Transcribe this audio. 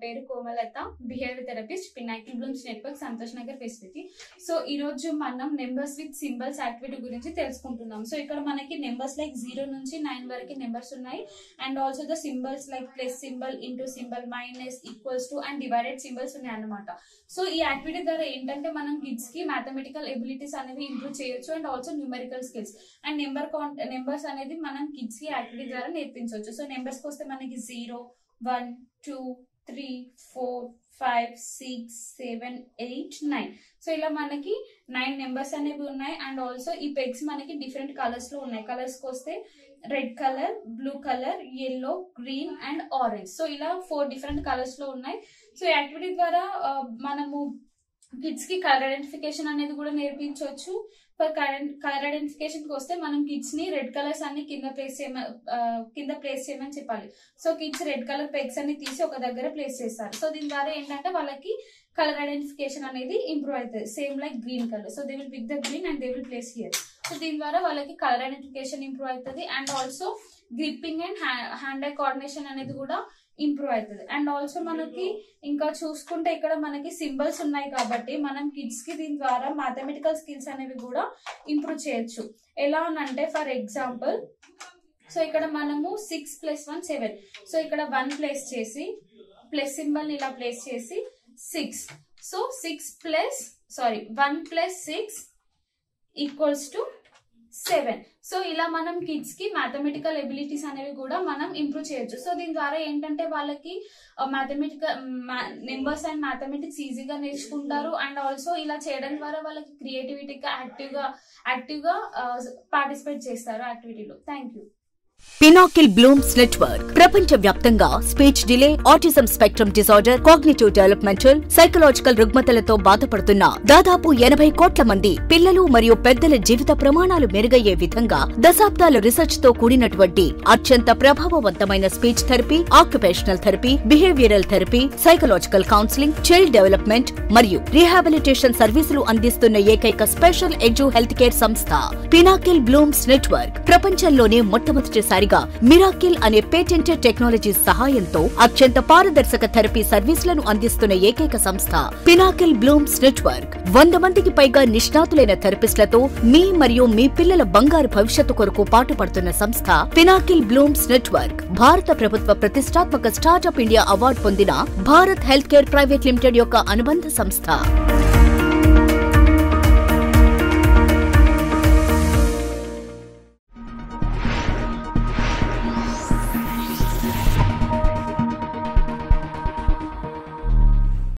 పేరు Komalatha behaviour therapist Pinnacle Blooms Network Santosh Nagar facility so ఈ రోజు మనం నెంబర్స్ విత్ సింబల్స్ యాక్టివిటీ గురించి తెలుసుకుంటున్నాం సో ఇక్కడ మనకి నెంబర్స్ లైక్ జీరో నుంచి నైన్ వరకు నెంబర్స్ ఉన్నాయి and also the symbols like plus symbol into symbol minus equals to and divided symbols ఉన్నాయి అన్నమాట సో ఈ యాక్టివిటీ ద్వారా ఏంటంటే మనం కిడ్స్ కి మ్యాథమెటికల్ ఎబిలిటీస్ అనేవి ఇంప్రూవ్ చేయొచ్చు and also numerical skills and number count numbers అనేది మనం కిడ్స్ కి యాక్టివిటీ ద్వారా నేర్పించవచ్చు సో నెంబర్స్ కి వస్తే మనకి zero one two three four five six seven eight nine so ఇలా మనకి నైన్ నెంబర్స్ అనేవి ఉన్నాయి అండ్ ఆల్సో ఈ పెగ్స్ మనకి డిఫరెంట్ కలర్స్ లో ఉన్నాయి కలర్స్ కి వస్తే red colour blue colour yellow green and orange so ఇలా ఫోర్ డిఫరెంట్ కలర్స్ లో ఉన్నాయి సో ఈ యాక్టివిటీ ద్వారా ఆ, మనము కిడ్స్ కి కలర్ ఐడెంటిఫికేషన్ అనేది కూడా నేర్పించవచ్చు ఫర్ కలర్ ఐడెంటిఫికేషన్ కి వస్తే మనం కిడ్స్ ని రెడ్ కలర్స్ అన్ని కింద ప్లేస్ చేయమని కింద ప్లేస్ చేయమని చెప్పాలి so kids red colour pegs అన్ని తీసి ఒక దగ్గర ప్లేస్ చేస్తారు సో దీని ద్వారా ఏంటంటే వాళ్ళకి కలర్ ఐడెంటిఫికేషన్ అనేది ఇంప్రూవ్ అవుతుంది same like green colour so they will pick the green and they will place here so దీని ద్వారా వాళ్ళకి కలర్ ఐడెంటిఫికేషన్ ఇంప్రూవ్ అవుతుంది and also gripping and hand eye coordination అనేది కూడా ఇంప్రూవ్ అవుతుంది అండ్ ఆల్సో మనకి ఇంకా చూసుకుంటే ఇక్కడ మనకి సింబల్స్ ఉన్నాయి కాబట్టి మనం కిడ్స్ కి దీని ద్వారా మ్యాథమెటికల్ స్కిల్స్ అనేవి కూడా ఇంప్రూవ్ చేయొచ్చు ఎలా అనంటే ఫర్ ఎగ్జాంపుల్ సో ఇక్కడ మనము six plus one seven so ఇక్కడ వన్ ప్లేస్ చేసి ప్లస్ సింబల్ ఇలా ప్లేస్ చేసి six so six plus sorry one plus six equals to seven so ఇలా మనం కిడ్స్ కి మ్యాథమెటికల్ ఎబిలిటీస్ అనేవి కూడా మనం ఇంప్రూవ్ చేయొచ్చు సో దీని ద్వారా ఏంటంటే వాళ్ళకి మ్యాథమెటికల్ నెంబర్స్ అండ్ మ్యాథమెటిక్స్ ఈజీగా నేర్చుకుంటారు అండ్ ఆల్సో ఇలా చేయడం ద్వారా వాళ్ళకి క్రియేటివిటీగా యాక్టివ్ గా యాక్టివ్ గా పార్టిసిపేట్ చేస్తారు యాక్టివిటీలో thank you Pinnacle Blooms Network ప్రపంచ వ్యాప్తంగా speech delay autism spectrum disorder cognitive developmental psychological రుగ్మతలతో బాధపడుతున్న దాదాపు ఎనభై కోట్ల మంది పిల్లలు మరియు పెద్దల జీవిత ప్రమాణాలు మెరుగయ్యే విధంగా దశాబ్దాల రీసెర్చ్ తో కూడినటువంటి అత్యంత ప్రభావవంతమైన speech therapy occupational therapy behavioural therapy psychological counselling child development మరియు రీహాబిలిటేషన్ సర్వీసులు అందిస్తున్న ఏకైక స్పెషల్ ఎడ్యు హెల్త్ కేర్ సంస్థ పినాకిల్ బ్లూమ్స్ నెట్వర్క్ ప్రపంచంలోనే మొట్టమొదటిసారిగా మిరాకిల్ అనే పేటెంటెడ్ టెక్నాలజీ సహాయంతో అత్యంత పారదర్శక థెరపీ సర్వీసులను అందిస్తున్న ఏకైక సంస్థ పినాకిల్ బ్లూమ్స్ నెట్వర్క్ వంద మందికి పైగా నిష్ణాతులైన థెరపిస్టులతో మీ మరియు మీ పిల్లల బంగారు భవిష్యత్తు కొరకు పాటుపడుతున్న సంస్థ పినాకిల్ బ్లూమ్స్ నెట్వర్క్ భారత ప్రభుత్వ ప్రతిష్టాత్మక స్టార్టప్ ఇండియా అవార్డు పొందిన Bharat health care private limited యొక్క అనుబంధ సంస్థ